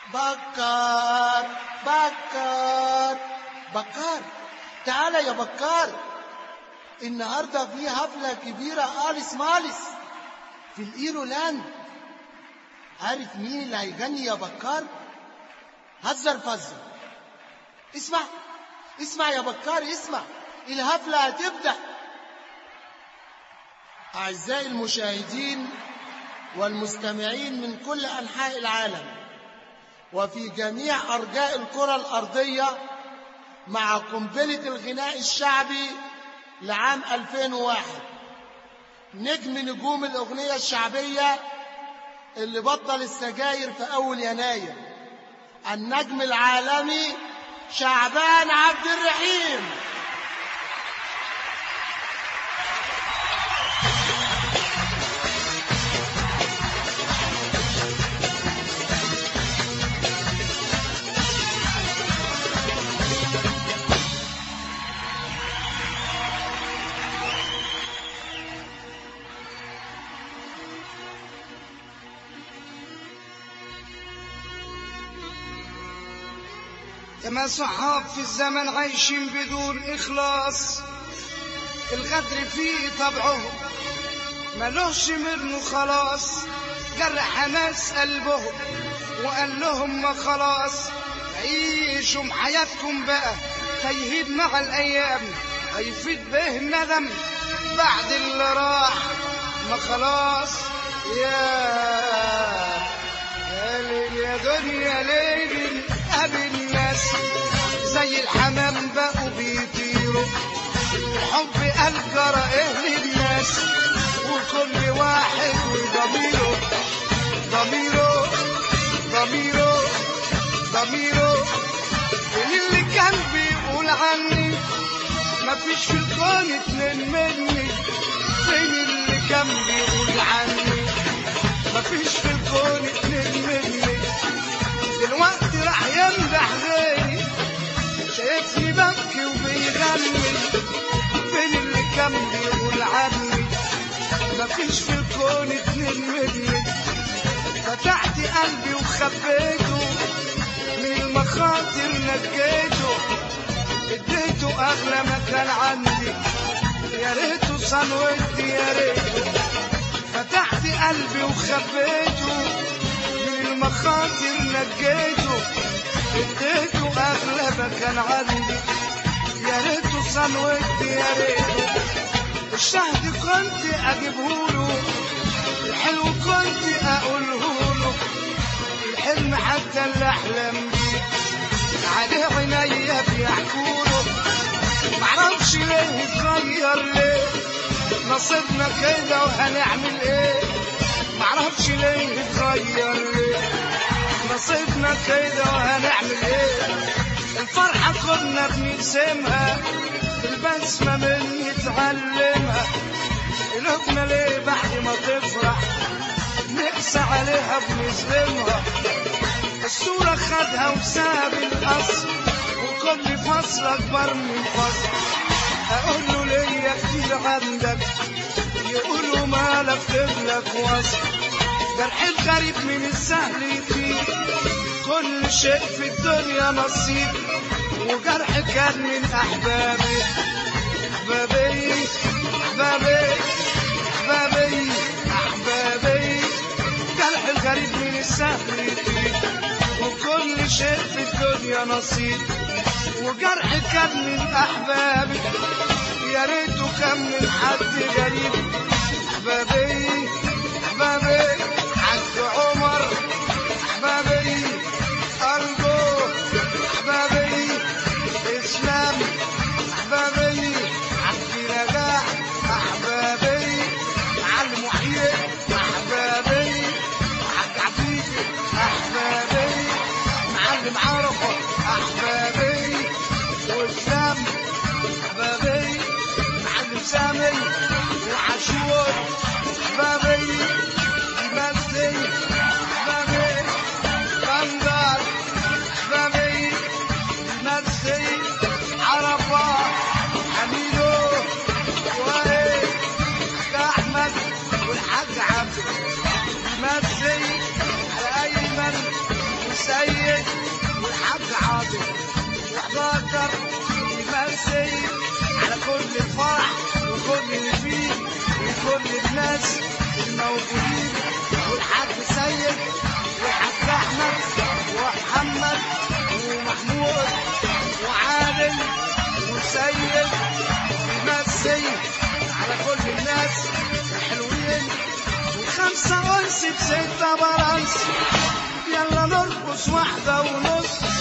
بكار بكار بكار تعال يا بكار النهارده في حفلة كبيرة آليس مالس في الإيرو لاند عارف مين اللي هيغني يا بكار؟ هزر فزر اسمع اسمع يا بكار اسمع الحفلة هتبدأ أعزائي المشاهدين والمستمعين من كل أنحاء العالم وفي جميع أرجاء الكرة الأرضية مع قنبلة الغناء الشعبي لعام 2001 نجم نجوم الأغنية الشعبية اللي بطل السجاير في أول يناير النجم العالمي شعبان عبد الرحيم كما صحاب في الزمن عايشين بدون إخلاص الغدر فيه طبعهم ملوش منه خلاص جرح ناس قلبهم وقال لهم ما خلاص عيشوا حياتكم بقى تيهيد مع الأيام هيفيد به الندم بعد اللي راح ما خلاص يا يا ليل يا دنيا ليل قابل الناس زي الحمام بقوا بيطيروا الحب قال جرى ايه للناس وكل واحد وضميره ضميره ضميره ضميره مين اللي كان بيقول عني مفيش في الكون اتنين مني فين اللي كان بيقول عني مفيش في الكون اتنين مني دلوقتي راح يمدح غيري شايفني ببكي وبيغني فين اللي كان بيقول عني مفيش في الكون اتنين مني فتحت قلبي وخبيته من المخاطر نجيته اديته اغلى ما كان عندي يا ريته صنوتي يا ريته فتحت قلبي وخبيته من المخاطر نجيته اديته اغلى ما كان عندي يا ريته صنوتي يا ريته الشهد كنت اجيبهوله الحلو كنت اقولهوله الحلم حتى اللي احلم بيه عليه عينيا بيحكوله معرفش ليه اتغير ليه نصيبنا كده وهنعمل ايه معرفش ليه اتغير ليه نصيبنا كده وهنعمل ايه الفرحة كنا بنقسمها البسمة مني تعلمها قلوبنا ليه بعد ما تفرح نقسى عليها بنظلمها الصورة خدها وساب الأصل وكل فصل أكبر من فصل أقول له ليا كتير عندك يقولوا مالك تغلق وصل جرح الغريب من السهل يطير كل شيء في الدنيا نصيب وجرح كان من أحبابي أحبابي أحبابي أحبابي أحبابي جرح الغريب من السهل يطير وكل شيء في الدنيا نصيب وجرح كان من أحبابي يا ريته كان من حد غريب أحبابي أحبابي عبد عمر أحبابي أرجو أحبابي إسلام أحبابي عبد رجاء أحبابي علي محيي أحبابي حاج عبيد أحبابي معلم عرفة أحبابي وإسلام أحبابي معلم سامي وعاشور أحبابي بسي أحبابي بندر أحبابي نفسي عرفة حميدو وائل أحمد والحاج عبد مسي على أيمن وسيد و11 يمسي على كل الفرح وكل اللي فيه وكل الناس الموجودين والحاج سيد والحاج احمد ومحمد ومحمود وعادل وسيد يمسي على كل الناس الحلوين وخمسة أنس بستة برنس يلا نرقص واحدة ونص